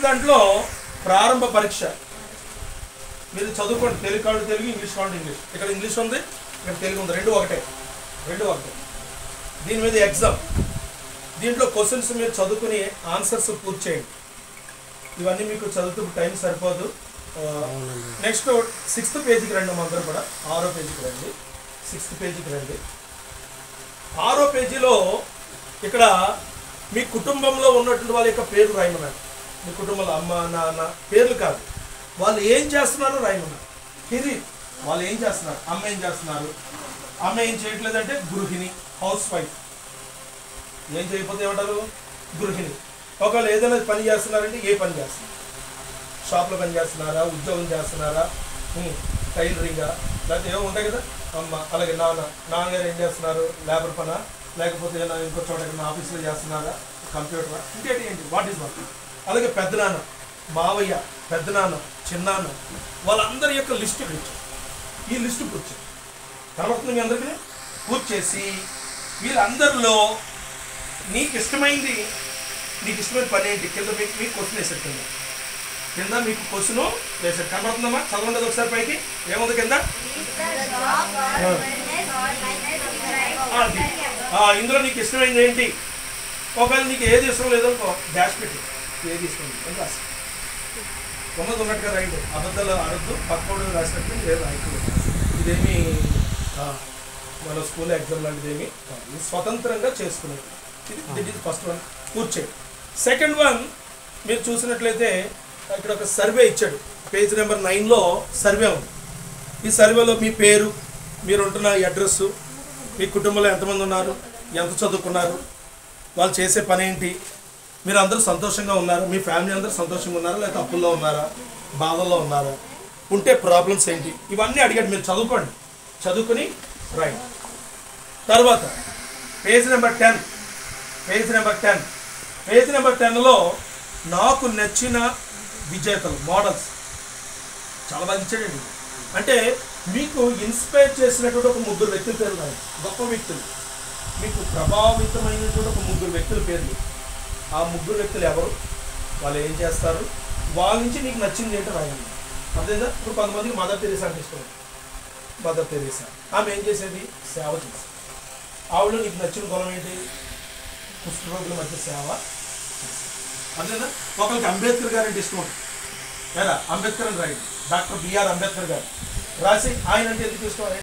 దాంట్లో ప్రారంభ పరీక్ష మీరు చదువుకోండి తెలుగు కావాలి తెలుగు ఇంగ్లీష్ కావాలి ఇంగ్లీష్ ఇక్కడ ఇంగ్లీష్ ఉంది ఇక్కడ తెలుగు ఉంది రెండు ఒకటే రెండు ఒకటే దీని మీద ఎగ్జామ్ దీంట్లో క్వశ్చన్స్ మీరు చదువుకుని ఆన్సర్స్ పూర్తి చేయండి ఇవన్నీ మీకు చదువుతూ టైం సరిపోదు నెక్స్ట్ సిక్స్త్ పేజీకి రండి మా అందరూ కూడా ఆరో పేజీకి రండి సిక్స్త్ పేజీకి రండి ఆరో పేజీలో ఇక్కడ మీ కుటుంబంలో ఉన్నటువంటి వాళ్ళ యొక్క పేరు రాయమన్నారు మీ కుటుంబంలో అమ్మ నాన్న పేర్లు కాదు వాళ్ళు ఏం చేస్తున్నారో రాయమన్నారు కెరీర్ వాళ్ళు ఏం చేస్తున్నారు అమ్మ ఏం చేస్తున్నారు అమ్మ ఏం చేయట్లేదంటే గృహిణి హౌస్ వైఫ్ ఏం చేయకపోతే ఏమంటారు గృహిణి ఒకవేళ ఏదైనా పని చేస్తున్నారంటే ఏ పని చేస్తున్నారు షాప్లో పని చేస్తున్నారా ఉద్యోగం చేస్తున్నారా ఉమ్, టైలరింగా లేకపోతే ఏమో ఉంటాయి కదా అమ్మ అలాగే నాన్న నాన్నగారు ఏం చేస్తున్నారు లేబర్ పనా లేకపోతే ఏదైనా ఇంకో చోట ఏదైనా ఆఫీస్లో చేస్తున్నారా కంప్యూటర్ ఇంకేంటి ఏంటి వాట్ ఈస్ వర్క్ అలాగే పెద్దనాన్న మావయ్య పెద్దనాన్న చిన్నాన్న వాళ్ళందరి యొక్క లిస్ట్ ఇక్కడ ఇచ్చారు ఈ లిస్ట్ కూర్చో కనబడుతుంది మీ అందరికీ పూర్తి చేసి వీళ్ళందరిలో నీకు ఇష్టమైంది నీకు ఇష్టమైన పని ఏంటి కింద మీకు మీకు క్వశ్చన్ వేసారు కింద కింద మీకు క్వశ్చన్ వేసారు కనబడుతుందమ్మా చదవండి అది ఒకసారి పైకి ఏముంది కింద ఆ, అది. ఆ, ఇందులో నీకు ఇష్టమైంది ఏంటి ఒకవేళ నీకు ఏది ఇష్టం లేదో డాష్ పెట్టి ఏది ఇష్టం లేదు అని రాసి ఉన్నది ఉన్నట్టుగా రాయండి అబద్ధాలు ఆడద్దు పక్కోడు రాసినట్టు ఏది రాయకూడదు ఇదేమి ఆ, మన స్కూల్ ఎగ్జామ్ లాంటిది ఏమి కాదు. ఇది స్వతంత్రంగా చేసుకునేది ఇది దిట్ ఈస్ ఫస్ట్ వన్ కూర్చోండి సెకండ్ వన్ మీరు చూసినట్లయితే ఇక్కడ ఒక సర్వే ఇచ్చాడు పేజ్ నెంబర్ నైన్లో సర్వే ఉంది ఈ సర్వేలో మీ పేరు మీరు ఉంటున్న అడ్రస్ మీ కుటుంబంలో ఎంతమంది ఉన్నారు ఎంత చదువుకున్నారు వాళ్ళు చేసే పని ఏంటి మీరు అందరూ సంతోషంగా ఉన్నారు మీ ఫ్యామిలీ అందరూ సంతోషంగా ఉన్నారా లేకపోతే అప్పుల్లో ఉన్నారా బాధల్లో ఉన్నారా ఉంటే ప్రాబ్లమ్స్ ఏంటి ఇవన్నీ అడిగాడు మీరు చదువుకోండి చదువుకుని రైట్ తర్వాత page number ten page number ten page number టెన్లో నాకు నచ్చిన విజేతలు మోడల్స్ చాలా బాగా ఇచ్చాడండి అంటే మీకు ఇన్స్పైర్ చేసినటువంటి ఒక ముగ్గురు వ్యక్తుల పేరు రాయండి గొప్ప వ్యక్తులు మీకు ప్రభావితమైనటువంటి ఒక ముగ్గురు వ్యక్తుల పేర్లు ఆ ముగ్గురు వ్యక్తులు ఎవరు వాళ్ళు ఏం చేస్తారు వాళ్ళ నుంచి నీకు నచ్చింది ఏంటో రాయండి అదేదా ఇప్పుడు కొంతమందికి మదర్ తెరీసా అంటే ఇష్టం మదర్ తెరీసా ఆమె ఏం చేసేది సేవ చేసేది ఆవిడ నీకు నచ్చిన గుణం ఏంటి కుష్ఠరోగుల మధ్య సేవ అదేనా ఒకరికి అంబేద్కర్ గారు అంటే ఇష్టం ఉంటుంది లేదా అంబేద్కర్ అని రాయండి డాక్టర్ బిఆర్ అంబేద్కర్ గారు రాసి ఆయన అంటే ఎందుకు ఇష్టం